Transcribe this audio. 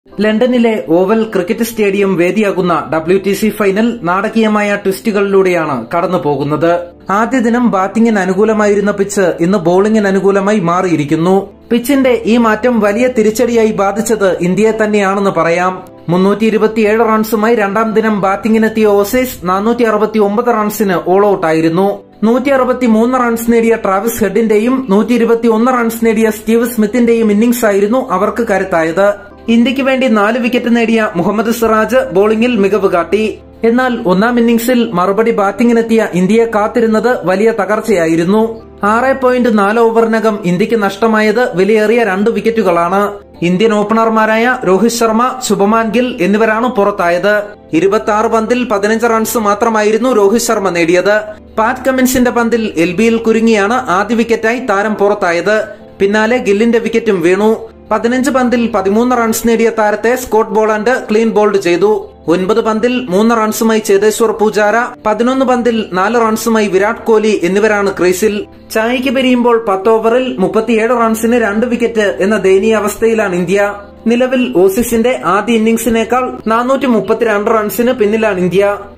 ലണ്ടനിലെ Oval cricket stadium വേദിയാകുന്ന W T C final നാടകീയമായ ട്വിസ്റ്റുകളിലൂടെയാണ് കടന്നു പോകുന്നത് ആദ്യ ദിനം ബാറ്റിംഗിന് അനുകൂലമായിരുന്ന പിച്ച് ഇന്ന് ബൌളിംഗിന് അനുകൂലമായി മാറിയിരിക്കുന്നു പിച്ചിന്റെ ഈ മാറ്റം വലിയ തിരിച്ചടിയായി ബാധിച്ചത് ഇന്ത്യയെ തന്നെയാണെന്ന് പറയാം മുന്നൂറ്റി ഇരുപത്തിയേഴ് റൺസുമായി രണ്ടാം ദിനം ബാറ്റിംഗിനെത്തിയ ഓസീസ് നാനൂറ്റി അറുപത്തി ഒമ്പത് റൺസിന് ഓൾ ഔട്ടായിരുന്നു നൂറ്റി അറുപത്തി മൂന്ന് റൺസ് നേടിയ ട്രാവിസ് ഹെഡിന്റെയും നൂറ്റി ഇരുപത്തി ഒന്ന് റൺസ് നേടിയ സ്റ്റീവ് സ്മിത്തിന്റെയും ഇന്നിംഗ്സ് ആയിരുന്നു അവർക്ക് കരുത്തായത് ഇന്ത്യക്ക് വേണ്ടി നാല് വിക്കറ്റ് നേടിയ മുഹമ്മദ് സിറാജ് ബൌളിംഗിൽ മികവ് കാട്ടി എന്നാൽ ഒന്നാം ഇന്നിംഗ്സിൽ മറുപടി ബാറ്റിംഗിനെത്തിയ ഇന്ത്യയെ കാത്തിരുന്നത് വലിയ തകർച്ചയായിരുന്നു ആറ് പോയിന്റ് നാല് ഓവറിനകം ഇന്ത്യക്ക് നഷ്ടമായത് വിലയേറിയ രണ്ട് വിക്കറ്റുകളാണ് ഇന്ത്യൻ ഓപ്പണർമാരായ രോഹിത് ശർമ്മ ശുഭമാൻ ഗിൽ എന്നിവരാണ് പുറത്തായത് ഇരുപത്തി ആറ് പന്തിൽ പതിനഞ്ച് റൺസ് മാത്രമായിരുന്നു രോഹിത് ശർമ്മ നേടിയത് പാറ്റ് കമ്മിൻസിന്റെ പന്തിൽ എൽ ബിയിൽ കുരുങ്ങിയാണ് ആദ്യ വിക്കറ്റായി താരം പുറത്തായത് പിന്നാലെ ഗില്ലിന്റെ വിക്കറ്റും വീണു പതിനഞ്ച് പന്തിൽ പതിമൂന്ന് റൺസ് നേടിയ താരത്തെ സ്കോട്ട് ബോളാൻഡ് ക്ലീൻ ബോൾഡ് ചെയ്തു ഒൻപത് പന്തിൽ മൂന്ന് റൺസുമായി ചേതേശ്വർ പൂജാര പതിനൊന്ന് പന്തിൽ നാല് റൺസുമായി വിരാട് കോഹ്ലി എന്നിവരാണ് ക്രീസിൽ ചായയ്ക്ക് പിരിയുമ്പോൾ പത്ത് ഓവറിൽ മുപ്പത്തിയേഴ് റൺസിന് രണ്ട് വിക്കറ്റ് എന്ന ദയനീയ അവസ്ഥയിലാണ് ഇന്ത്യ നിലവിൽ ഓസീസിന്റെ ആദ്യ ഇന്നിംഗ്സിനേക്കാൾ നാനൂറ്റി മുപ്പത്തിരണ്ട് റൺസിന് പിന്നിലാണ് ഇന്ത്യ